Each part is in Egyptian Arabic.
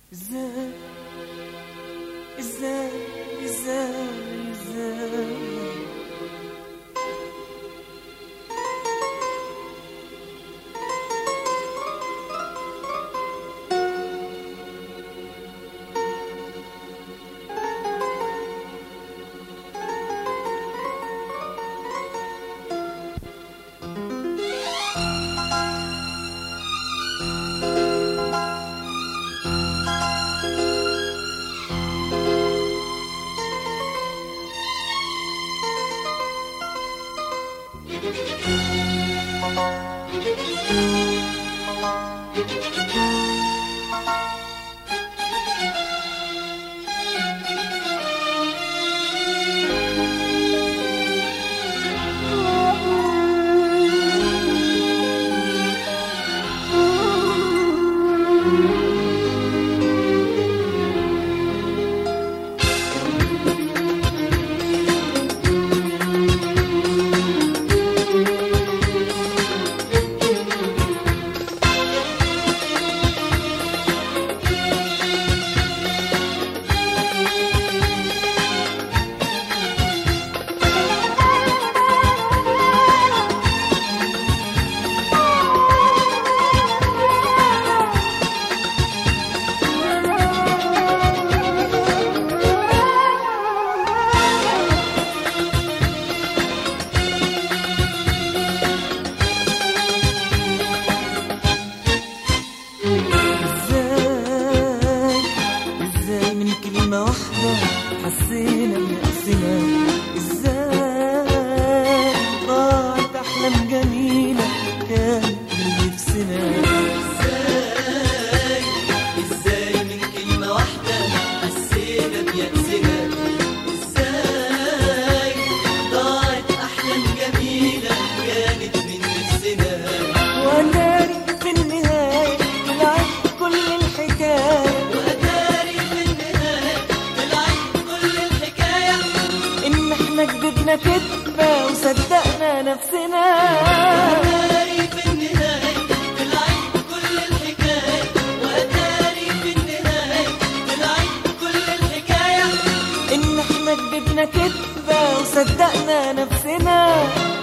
ازاي ازاي ازاي ازاي ازاي ازاي من كلمة واحدة حسينا بنفسنا ازاي ضاعت أحلام جميلة كانت من نفسنا ازاي ازاي من كلمة واحدة حسينا بيأسنا ازاي ضاعت أحلام جميلة كانت من نفسنا وأداري في النهاية طلعت كل الحكاية وأداري في النهاية طلعت كل الحكاية إن إحنا كدبنا كدبة وصدقنا نفسنا وأداري في النهاية طلعت كل الحكاية وأداري في النهاية طلعت كل الحكاية إن إحنا كدبنا كدبة وصدقنا نفسنا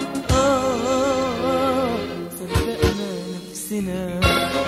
آه صدقنا نفسنا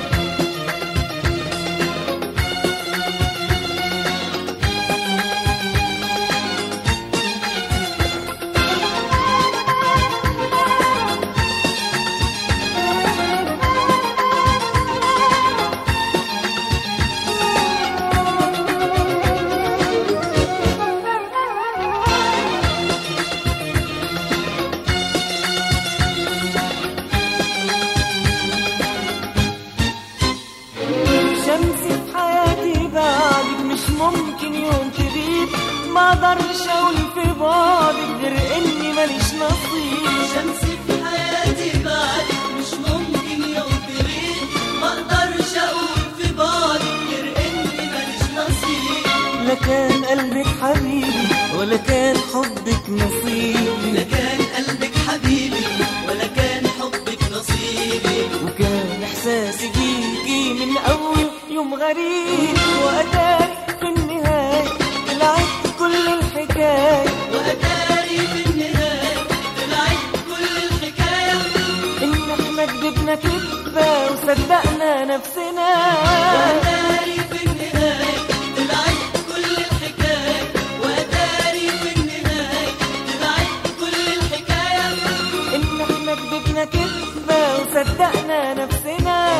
شمسي في حياتي بعدك مش ممكن يوم تغيب ما اقدرش اقول في بعدك غير اني ماليش نصيب شمسي في حياتي بعدك مش ممكن يوم تغيب ما اقدرش اقول في بعدك غير اني ماليش نصيب لا كان قلبك حبيبي ولا كان حبك نصيبي لا كان قلبك حبيبي ولا كان حبك نصيبي وكان احساسي جيجي من اول يوم غريب واتاري في النهايه طلعت كل الحكايه واتاري في النهايه طلعت كل الحكايه ان احنا كدبنا كدبه وصدقنا نفسنا واتاري في النهايه طلعت كل الحكايه واتاري في النهايه طلعت كل الحكايه ان احنا كدبنا كدبه وصدقنا نفسنا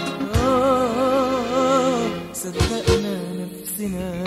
آه، صدقنا نفسنا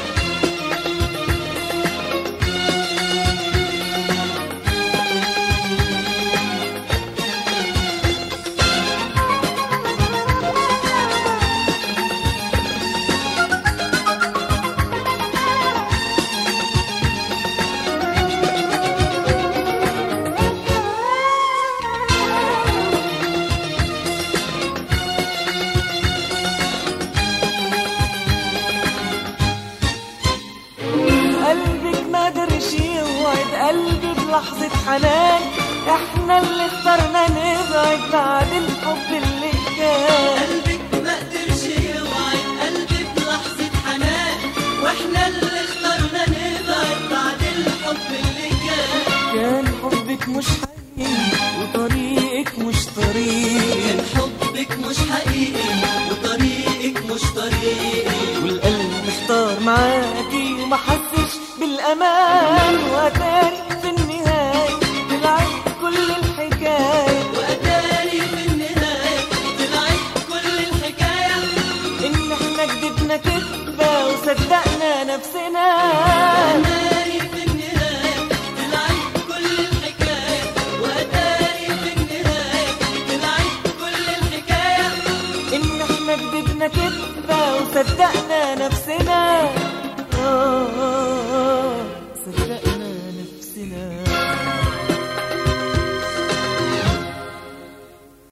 قلبك ما درش يوعد قلبي بلحظة حنان احنا اللي اخترنا نبعد بعد الحب اللي كان قلبك ما قدرش يوعد قلبي بلحظة والقلب محتار معاكي وما حسش بالامان واتاري في النهايه طلعت كل الحكايه وأتاري في النهاية طلعت كل الحكاية ان احنا كدبنا كدبه وصدقنا نفسنا وأتاري في النهاية طلعت كل الحكاية وأتاري في النهاية طلعت كل الحكاية ان احنا كدبنا كدبه وصدقنا نفسنا